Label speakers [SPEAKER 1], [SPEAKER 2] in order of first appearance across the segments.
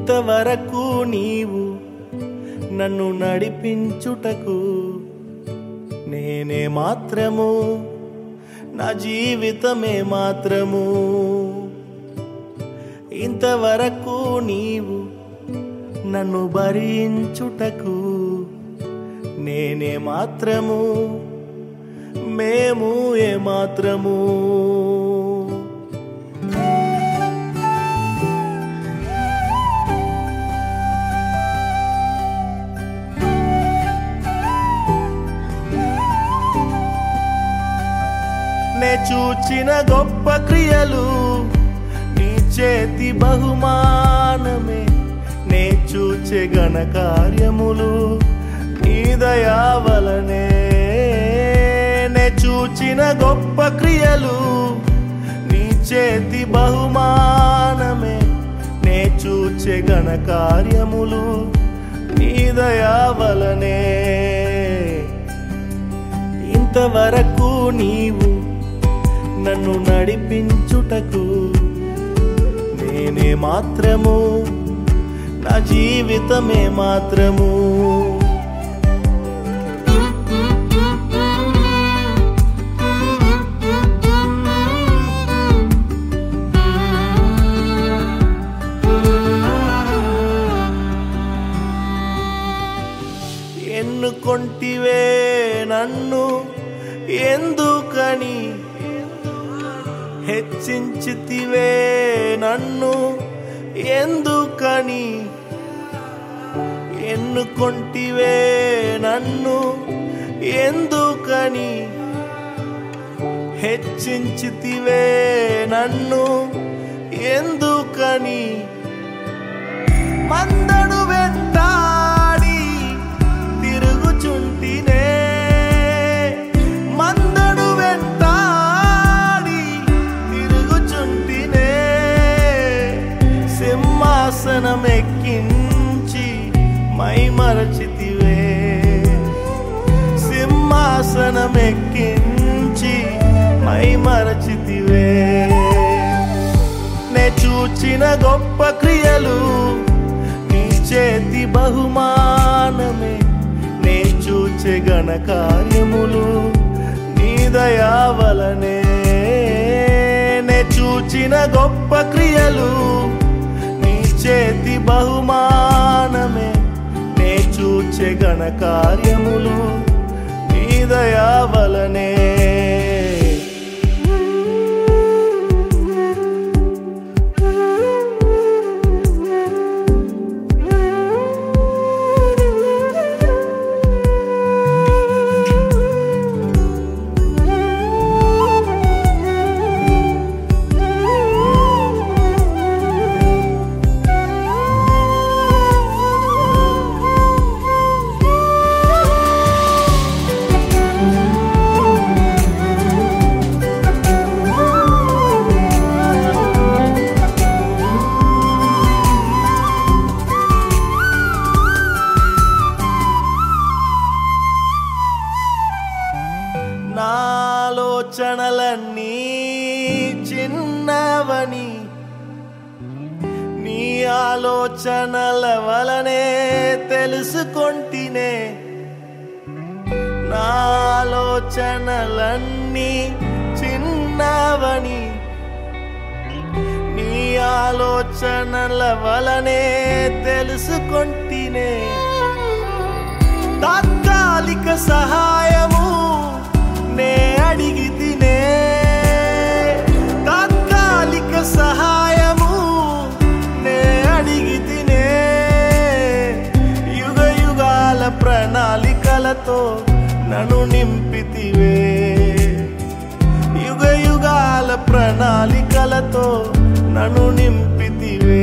[SPEAKER 1] ఇంతవరకు నీవు నన్ను నడిపించుటకు నేనే మాత్రము నా జీవితమే మాత్రము ఇంతవరకు నీవు నన్ను భరించుటకు నేనే మాత్రము మేము ఏ మాత్రము నే చూచిన గొప్ప క్రియలు నీ చేతి బహుమానమే నే చూచే గణ కార్యములు నీ దయా వలనే నే చూచిన గొప్ప క్రియలు నీ చేతి బహుమానమే నే చూచే గణ కార్యములు నీ దయా వలనే ఇంతవరకు నీవు నన్ను నడిపించుటకు నేనే మాత్రము నా జీవితమే మాత్రము ఎన్నుకొంటివే నన్ను ఎందుకని హెచ్చించితివే నన్ను ఎందుకని ఎన్నుకొంటివే నన్ను ఎందుకని హెచ్చించితివే నన్ను ఎందుకని మందడు వెంటాడి తిరుగుచుంటినే మందడు వెంటాడి తిరుగుచుంటినే సింహాసనం ఎక్కించి మై మరచితివే సింహాసనం ఎక్కించి మై మరచితివే నే చూచిన గొప్ప క్రియలు నీ చేతి బహుమానమే నే చూచే గణ కార్యములు నీ దయా వలనే నే చూచిన గొప్ప క్రియలు నీ చేతి బహుమానమే నే చూచే గణ కార్యములు నీ దయా వలనే నాలోచనలన్నీ చిన్నవని నీ ఆలోచనల వలనే తెలుసుకొంటినే నాలోచనలన్నీ చిన్నవని నీ ఆలోచనల వలనే తెలుసుకొంటినే తాత్కాలిక సహాయము నే అడిగి తినే తాత్కాలిక సహాయము నే అడిగి తినే యుగ యుగాల ప్రణాళికలతో నన్ను నింపితివే యుగ యుగాల ప్రణాళికలతో నన్ను నింపితివే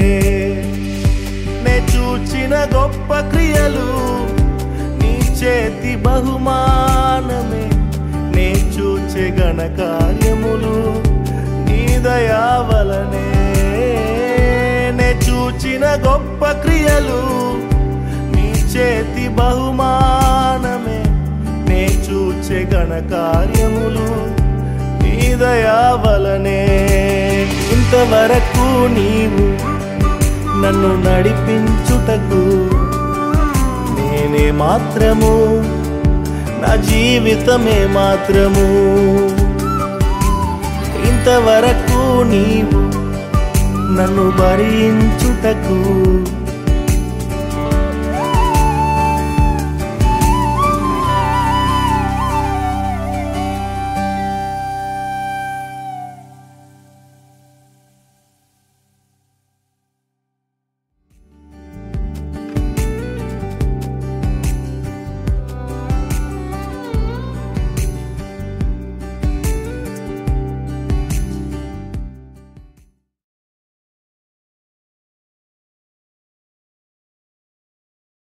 [SPEAKER 1] నే చూచిన గొప్ప క్రియలు నీ చేతి బహుమానమే నే చూచే గణ కార్యములు నీ దయా వలనే నే చూచిన గొప్ప క్రియలు నీ చేతి బహుమానమే నే చూచే గణ కార్యములు నీ దయా వలనే ఇంతవరకు నీవు నన్ను నడిపించుటకు నేనే మాత్రము నా జీవితమే మాత్రము ఇంతవరకు నీవు నన్ను భరించుటకు